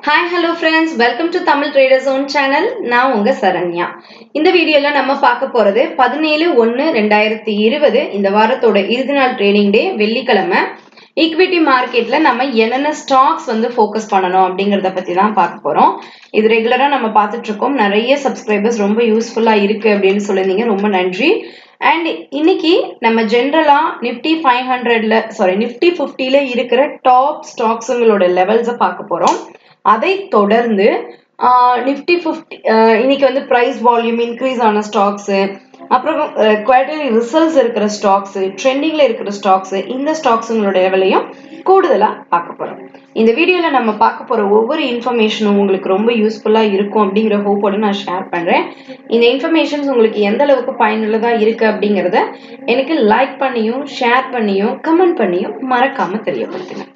hi hello friends welcome to Tamil traders own channel நான் உங்க சரண்யா இந்த வீடியோல நம்ம பார்க்க போறது பதினேழு ஒன்னு ரெண்டாயிரத்தி இருபது இந்த வாரத்தோட இறுதி நாள் ட்ரேடிங் டே வெள்ளிக்கிழமை ஈக்விட்டி மார்க்கெட்ல நம்ம என்னென்ன ஸ்டாக்ஸ் வந்து ஃபோக்கஸ் பண்ணணும் அப்படிங்கறத பத்தி தான் பார்க்க போறோம் இது ரெகுலரா நம்ம பார்த்துட்டு இருக்கோம் நிறைய சப்ஸ்கிரைபர்ஸ் ரொம்ப யூஸ்ஃபுல்லா இருக்கு அப்படின்னு சொல்லியிருந்தீங்க ரொம்ப நன்றி அண்ட் இன்னைக்கு நம்ம ஜென்ரலா நிஃப்டி ஃபைவ் ஹண்ட்ரட்ல சாரி நிஃப்டி ஃபிஃப்டில இருக்கிற டாப் ஸ்டாக்ஸுங்களோட லெவல்ஸை பார்க்க போறோம் அதை தொடர்ந்து நிஃப்டி ஃபிஃப்டி இன்னைக்கு வந்து ப்ரைஸ் வால்யூம் இன்க்ரீஸ் ஆன ஸ்டாக்ஸு அப்புறம் குவார்டர்லி ரிசல்ட்ஸ் இருக்கிற ஸ்டாக்ஸு ட்ரெண்டிங்கில் இருக்கிற ஸ்டாக்ஸு இந்த ஸ்டாக்ஸுங்களோட லெவலையும் கூடுதலாக பார்க்க போகிறோம் இந்த வீடியோவில் நம்ம பார்க்க போகிற ஒவ்வொரு இன்ஃபர்மேஷனும் உங்களுக்கு ரொம்ப யூஸ்ஃபுல்லாக இருக்கும் அப்படிங்கிற ஹோப்போடு நான் ஷேர் பண்ணுறேன் இந்த இன்ஃபர்மேஷன்ஸ் உங்களுக்கு எந்த அளவுக்கு பயனுள்ளதாக இருக்குது அப்படிங்கிறத எனக்கு லைக் பண்ணியும் ஷேர் பண்ணியும் கமெண்ட் பண்ணியும் மறக்காமல் தெரியப்படுத்துங்க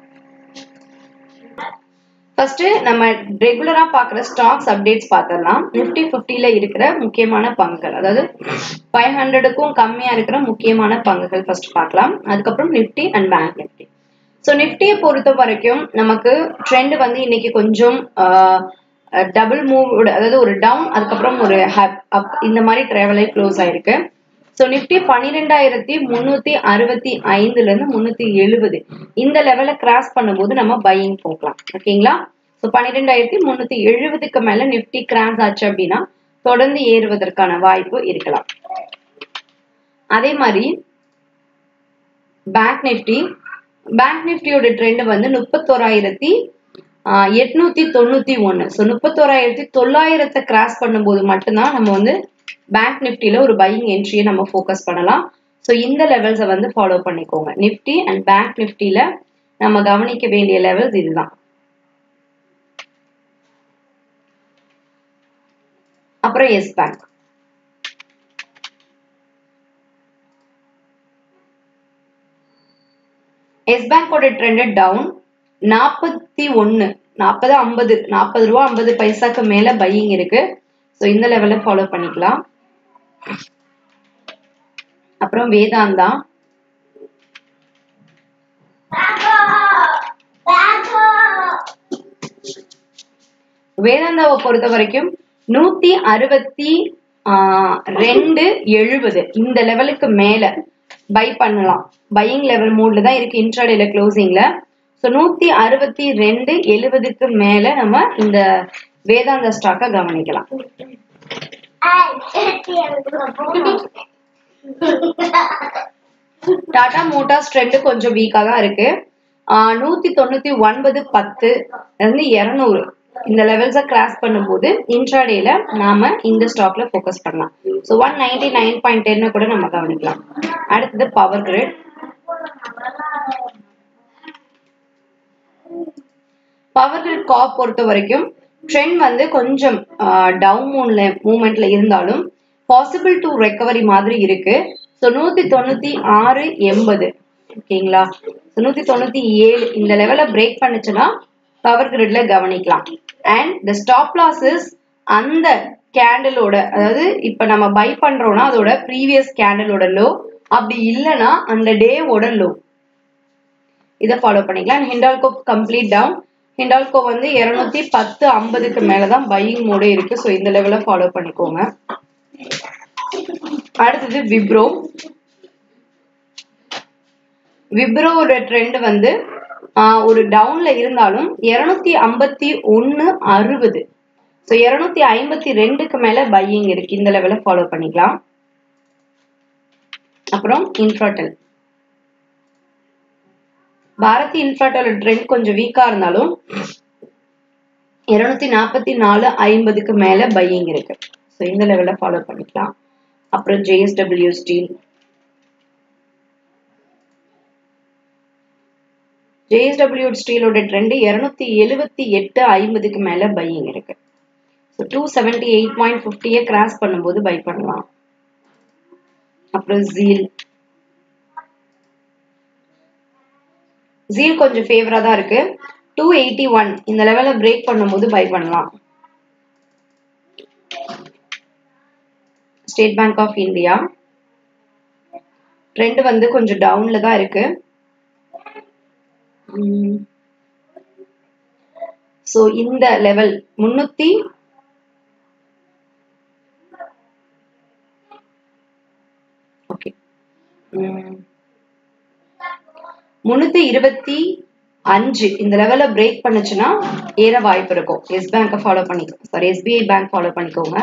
ஃபர்ஸ்ட் நம்ம ரெகுலரா பாக்குற ஸ்டாக்ஸ் அப்டேட்ஸ் பார்த்தரலாம் நிப்டி பிப்டில இருக்கிற முக்கியமான பங்குகள் அதாவது ஃபைவ் ஹண்ட்ரடுக்கும் கம்மியா இருக்கிற முக்கியமான பங்குகள் ஃபர்ஸ்ட் பார்க்கலாம் அதுக்கப்புறம் Nifty and bank Nifty so நிப்டியை பொறுத்த வரைக்கும் நமக்கு ட்ரெண்ட் வந்து இன்னைக்கு கொஞ்சம் டபுள் மூவ் அதாவது ஒரு டவுன் அதுக்கப்புறம் ஒரு அப் இந்த மாதிரி ட்ராவலை க்ளோஸ் ஆயிருக்கு ஸோ நிப்டி பன்னிரெண்டாயிரத்தி முந்நூற்றி அறுபத்தி ஐந்துலேருந்து முந்நூற்றி எழுபது இந்த லெவலை கிராஸ் பண்ணும்போது நம்ம பையிங் போகலாம் ஓகேங்களா ஸோ பன்னிரெண்டாயிரத்தி முந்நூற்றி எழுபதுக்கு மேலே நிப்டி கிராஸ் ஆச்சு அப்படின்னா தொடர்ந்து ஏறுவதற்கான வாய்ப்பு இருக்கலாம் அதே மாதிரி பேங்க் நிஃப்டி பேங்க் நிஃப்டியோட ட்ரெண்ட் வந்து முப்பத்தோராயிரத்தி எட்நூத்தி தொண்ணூத்தி ஒன்னு ஸோ முப்பத்தோராயிரத்தி தொள்ளாயிரத்தை கிராஸ் பண்ணும்போது மட்டும்தான் நம்ம வந்து பேங்க் நிஃப்டியில ஒரு பையிங் என்ட்ரியை நம்ம ஃபோக்கஸ் பண்ணலாம் ஸோ இந்த லெவல்ஸை வந்து ஃபாலோ பண்ணிக்கோங்க நிஃப்டி அண்ட் பேங்க் நிஃப்டியில நம்ம கவனிக்க வேண்டிய லெவல்ஸ் இதுதான் அப்புறம் எஸ் பேங்க் எஸ் பேங்கோட ட்ரெண்ட் டவுன் நாற்பத்தி ஒன்னு நாற்பது ஐம்பது நாற்பது ரூபா ஐம்பது பைசாக்கு மேல பையிங் இருக்கு ஸோ இந்த லெவல்ல ஃபாலோ பண்ணிக்கலாம் அப்புறம் வேதாந்தா வேதாந்தாவை பொறுத்த வரைக்கும் நூத்தி அறுபத்தி ரெண்டு எழுபது இந்த லெவலுக்கு மேல பை பண்ணலாம் பையிங் லெவல் மூட்ல தான் இருக்கு இன்ட்ராடேல க்ளோசிங்ல ஸோ நூத்தி அறுபத்தி ரெண்டு எழுபதுக்கு மேல நம்ம இந்த வேதாந்த ஸ்டாக்கை கவனிக்கலாம் டாடா மோட்டார்ஸ் ட்ரெண்ட் கொஞ்சம் வீக்கா தான் இருக்கு நூத்தி தொண்ணூத்தி ஒன்பது பத்து இருந்து இருநூறு இந்த லெவல்ஸை கிராஸ் பண்ணும்போது இன்ட்ராடேல நாம இந்த ஸ்டாக்ல ஃபோக்கஸ் பண்ணலாம் so one ninety nine point டென்னு கூட நம்ம கவனிக்கலாம் அடுத்தது power grid power grid corp பொறுத்த வரைக்கும் ட்ரெண்ட் வந்து கொஞ்சம் டவுன் மூன்ல மூமெண்ட்ல இருந்தாலும் பாசிபிள் டு ரெக்கவரி மாதிரி இருக்கு ஸோ நூத்தி தொண்ணூத்தி ஆறு எண்பது ஓகேங்களா நூத்தி தொண்ணூத்தி ஏழு இந்த லெவலை பிரேக் பண்ணுச்சுன்னா பவர் கிரிட்ல கவனிக்கலாம் அண்ட் த ஸ்டாப் லாசஸ் அந்த கேண்டலோட அதாவது இப்ப நம்ம பை பண்றோம்னா அதோட ப்ரீவியஸ் கேண்டலோட லோ அப்படி இல்லைன்னா அந்த டேவோட லோ இதை ஃபாலோ பண்ணிக்கலாம் ஹிண்டால்கோ கம்ப்ளீட் டவுன் ஹிண்டால்கோ வந்து இருநூத்தி பத்து ஐம்பதுக்கு மேலதான் பையிங் மோடு இருக்கு ஸோ இந்த லெவல ஃபாலோ பண்ணிக்கோங்க அடுத்தது விப்ரோ விப்ரோவோட ட்ரெண்ட் வந்து ஒரு டவுன்ல இருந்தாலும் இருநூத்தி ஐம்பத்தி ஒன்னு அறுபது ஸோ இருநூத்தி ஐம்பத்தி ரெண்டுக்கு மேல பையிங் இருக்கு இந்த லெவல ஃபாலோ பண்ணிக்கலாம் அப்புறம் இன்ஃப்ராட்டல் பாரதி இன்ஃப்ராட்டோட ட்ரெண்ட் கொஞ்சம் வீக்கா இருந்தாலும் இருநூத்தி நாற்பத்தி நாலு ஐம்பதுக்கு மேல பையிங் இருக்கு ஸோ இந்த லெவல்ல ஃபாலோ பண்ணிக்கலாம் அப்புறம் ஜேஎஸ்டபிள்யூ ஸ்டீல் ஜேஎஸ்டபிள்யூ ஸ்டீலோட ட்ரெண்ட் இருநூத்தி எழுபத்தி எட்டு ஐம்பதுக்கு மேல பையிங் இருக்கு so two seventy eight point ஃபிஃப்டியை கிராஸ் பண்ணும்போது பை பண்ணலாம் அப்புறம் ஜீல் ஜீல் கொஞ்சம் ஃபேவரா தான் இருக்கு டூ எயிட்டி ஒன் இந்த லெவல பிரேக் பண்ணும்போது பை பண்ணலாம் State Bank of India trend வந்து கொஞ்சம் டவுன்ல தான் இருக்கு ஸோ இந்த லெவல் முன்னூத்தி ஓகே முன்னூத்தி இருபத்தி அஞ்சு இந்த லெவல பிரேக் பண்ணுச்சுன்னா ஏற வாய்ப்பு இருக்கும் எஸ் பேங்கை ஃபாலோ பண்ணிக்கோ சாரி எஸ்பிஐ பேங்க் ஃபாலோ பண்ணிக்கோங்க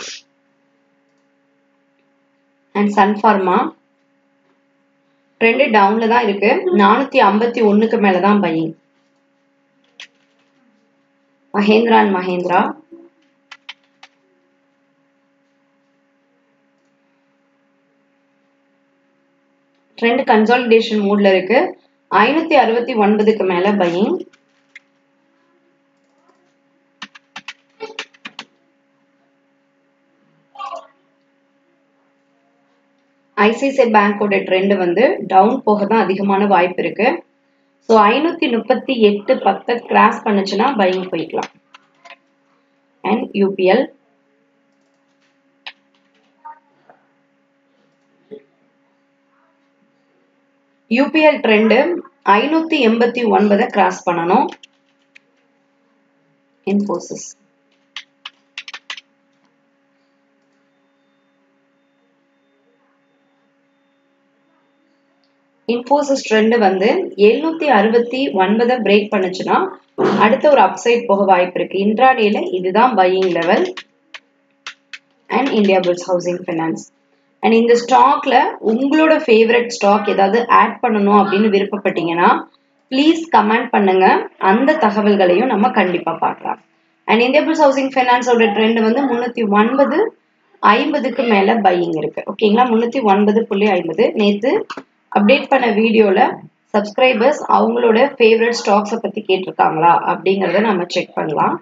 அண்ட் சன்ஃபார்மா ட்ரெண்டு டவுன்ல தான் இருக்கு நானூத்தி ஐம்பத்தி ஒண்ணுக்கு மேலதான் buying Mahindra and Mahindra trend consolidation மூட்ல இருக்கு ஐநூத்தி அறுபத்தி ஒன்பதுக்கு மேல பையிங் ஐசிஐசிஐ பேங்கோட ட்ரெண்ட் வந்து டவுன் போக தான் அதிகமான வாய்ப்பு இருக்கு ஸோ ஐநூத்தி முப்பத்தி எட்டு பத்தை கிராஸ் பண்ணுச்சுன்னா பையிங் போய்க்கலாம் அண்ட் யூபிஎல் யூபிஎல் ட்ரெண்டு ஐநூத்தி எண்பத்தி ஒன்பதை கிராஸ் பண்ணணும் இன்ஃபோசிஸ் இன்ஃபோசிஸ் ட்ரெண்ட் வந்து எழுநூத்தி அறுபத்தி ஒன்பதை பிரேக் பண்ணுச்சுன்னா அடுத்த ஒரு அப்சைட் போக வாய்ப்பு இருக்கு இன்ட்ராடேல இதுதான் buying level and Indiabulls housing finance and இந்த ஸ்டாக்ல உங்களோட ஃபேவரட் ஸ்டாக் ஏதாவது ஆட் பண்ணணும் அப்படின்னு விருப்பப்பட்டீங்கன்னா ப்ளீஸ் கமெண்ட் பண்ணுங்க அந்த தகவல்களையும் நம்ம கண்டிப்பா பார்க்கலாம் அண்ட் இந்தியா புல்ஸ் ஹவுசிங் ஃபைனான்ஸோட ட்ரெண்ட் வந்து முன்னூத்தி ஒன்பது ஐம்பதுக்கு மேல பையிங் இருக்கு ஓகேங்களா முன்னூத்தி ஒன்பது புள்ளி ஐம்பது நேத்து அப்டேட் பண்ண வீடியோல சப்ஸ்கிரைபர்ஸ் அவங்களோட ஃபேவரட் ஸ்டாக்ஸை பத்தி கேட்டிருக்காங்களா அப்படிங்கறத நம்ம செக் பண்ணலாம்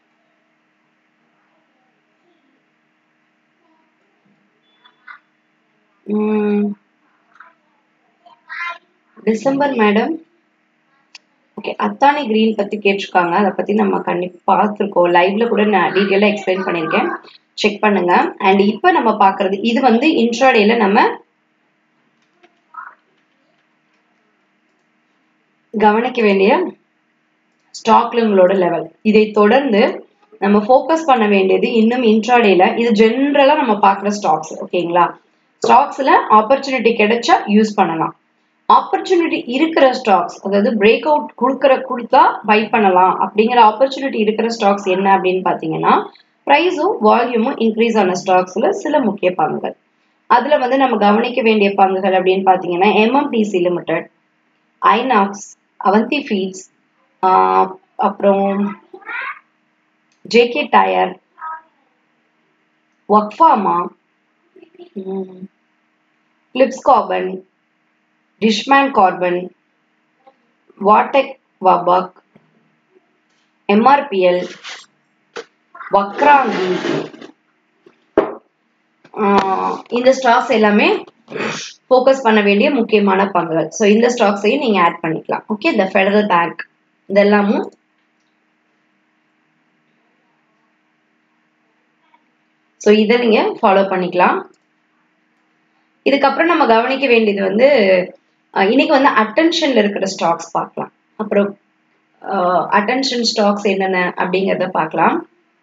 December madam okay Adani green பத்தி கேட்டிருக்காங்க அதை பத்தி நம்ம கண்டிப்பா பார்த்துருக்கோம் லைவ்ல கூட நான் டீட்டெயிலா எக்ஸ்பிளைன் பண்ணியிருக்கேன் செக் பண்ணுங்க அண்ட் இப்போ நம்ம பார்க்கறது இது வந்து இன்ட்ராடேல நம்ம கவனிக்க வேண்டிய ஸ்டாக்லுங்களோட லெவல் இதை தொடர்ந்து நம்ம ஃபோக்கஸ் பண்ண வேண்டியது இன்னும் இன்ட்ராடேல இது ஜென்ரலா நம்ம பார்க்குற ஸ்டாக்ஸ் ஓகேங்களா ஸ்டாக்ஸ்ல ஆப்பர்ச்சுனிட்டி கிடைச்சா யூஸ் பண்ணலாம் ஆப்பர்ச்சுனிட்டி இருக்கிற ஸ்டாக்ஸ் அதாவது பிரேக் அவுட் கொடுக்குற கொடுத்தா பை பண்ணலாம் அப்படிங்கிற ஆப்பர்ச்சுனிட்டி இருக்கிற ஸ்டாக்ஸ் என்ன அப்படின்னு பார்த்தீங்கன்னா ப்ரைஸும் வால்யூமும் இன்க்ரீஸ் ஆன ஸ்டாக்ஸ்ல சில முக்கிய பங்குகள் அதுல வந்து நம்ம கவனிக்க வேண்டிய பங்குகள் அப்படின்னு பார்த்தீங்கன்னா MMTC limited Inox Avanti feeds அப்புறம் ஜேகே டயர் ஒக்ஃபாமா Phillips carbon Dishman carbon Va Tech Wabag MRPL Vakrangee இந்த ஸ்டாக்ஸ் எல்லாமே ஃபோக்கஸ் பண்ண வேண்டிய முக்கியமான பங்குகள் ஸோ இந்த ஸ்டாக்ஸையும் நீங்க ஆட் பண்ணிக்கலாம் ஓகே இந்த ஃபெடரல் பேங்க் இதெல்லாமும் ஸோ இதை நீங்க ஃபாலோ பண்ணிக்கலாம் இதுக்கப்புறம் நம்ம கவனிக்க வேண்டியது வந்து இன்னைக்கு வந்து அட்டென்ஷன்ல இருக்கிற ஸ்டாக்ஸ் பார்க்கலாம் அப்புறம் அட்டென்ஷன் ஸ்டாக்ஸ் என்னென்ன அப்படிங்கிறத பார்க்கலாம்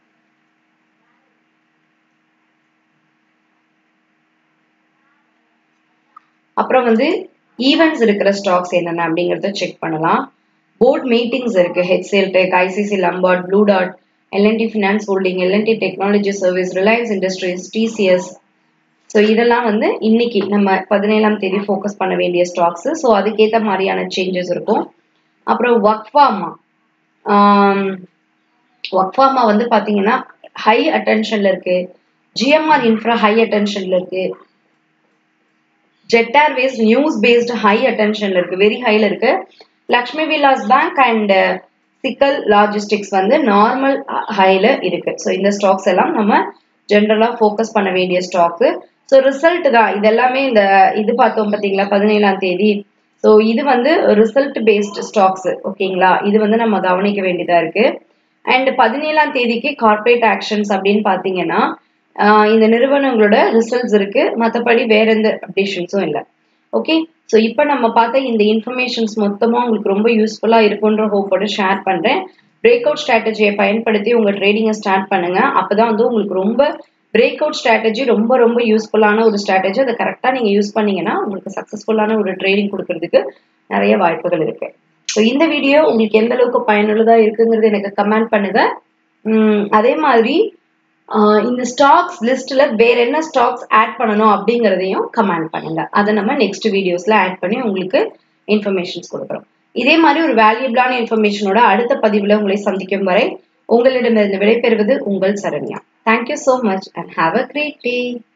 அப்புறம் வந்து ஈவெண்ட்ஸ் இருக்கிற ஸ்டாக்ஸ் என்னென்ன அப்படிங்கிறத செக் பண்ணலாம் போர்ட் மீட்டிங்ஸ் இருக்கு HCL Tech ICICI Lombard Blue டாட் LNT Finance Holding LNT Technology Service Reliance Industries TCS so இதெல்லாம் வந்து இன்னைக்கு நம்ம பதினேழாம் தேதி ஃபோக்கஸ் பண்ண வேண்டிய ஸ்டாக்ஸ் ஸோ அதுக்கேற்ற மாதிரியான சேஞ்சஸ் இருக்கும் அப்புறம் ஒர்க்ஃபார்மா ஒர்க்ஃபார்மா வந்து பார்த்தீங்கன்னா ஹை அட்டென்ஷன்ல இருக்கு ஜிஎம்ஆர் இன்ஃப்ரா ஹை அட்டென்ஷன்ல இருக்கு Jet Airways news based high அட்டென்ஷன்ல இருக்கு வெரி ஹைல இருக்கு Lakshmi Vilas Bank and Sical Logistics வந்து நார்மல் ஹைல இருக்கு ஸோ இந்த ஸ்டாக்ஸ் எல்லாம் நம்ம ஜென்ரலா ஃபோக்கஸ் பண்ண வேண்டிய ஸ்டாக்கு ஸோ ரிசல்ட் தான் இதெல்லாமே இந்த இது பார்த்தோம் பார்த்தீங்களா பதினேழாம் தேதி ஸோ இது வந்து ரிசல்ட் பேஸ்ட் ஸ்டாக்ஸ் ஓகேங்களா இது வந்து நம்ம கவனிக்க வேண்டியதா இருக்கு அண்ட் பதினேழாம் தேதிக்கு கார்பரேட் ஆக்ஷன்ஸ் அப்படின்னு பார்த்தீங்கன்னா இந்த நிறுவனங்களோட ரிசல்ட்ஸ் இருக்கு மற்றபடி வேற எந்த அப்டேஷன்ஸும் இல்லை ஓகே ஸோ இப்போ நம்ம பார்த்த இந்த இன்ஃபர்மேஷன்ஸ் மொத்தமாக உங்களுக்கு ரொம்ப யூஸ்ஃபுல்லாக இருக்குன்ற ஹோப்போட ஷேர் பண்ணுறேன் பிரேக் அவுட் ஸ்ட்ராட்டஜியை பயன்படுத்தி உங்க ட்ரேடிங்கை ஸ்டார்ட் பண்ணுங்க அப்பதான் வந்து உங்களுக்கு ரொம்ப பிரேக் அவுட் ஸ்ட்ராட்டஜி ரொம்ப ரொம்ப யூஸ்ஃபுல்லான ஒரு ஸ்ட்ராட்டஜி அதை கரெக்டாக நீங்கள் யூஸ் பண்ணீங்கன்னா உங்களுக்கு சக்ஸஸ்ஃபுல்லான ஒரு ட்ரேடிங் கொடுக்கறதுக்கு நிறைய வாய்ப்புகள் இருக்கு ஸோ இந்த வீடியோ உங்களுக்கு எந்த அளவுக்கு பயனுள்ளதாக இருக்குங்கிறது எனக்கு கமெண்ட் பண்ணுங்க அதே மாதிரி இந்த ஸ்டாக்ஸ் லிஸ்ட்ல வேற என்ன ஸ்டாக்ஸ் ஆட் பண்ணணும் அப்படிங்கிறதையும் கமெண்ட் பண்ணுங்க அதை நம்ம நெக்ஸ்ட் வீடியோஸ்ல ஆட் பண்ணி உங்களுக்கு இன்ஃபர்மேஷன்ஸ் கொடுக்குறோம் இதே மாதிரி ஒரு வேல்யூபிளான இன்ஃபர்மேஷனோட அடுத்த பதிவுல உங்களை சந்திக்கும் வரை உங்களிடமிருந்து விடைபெறுவது உங்கள் Saranya thank you so much and have a great day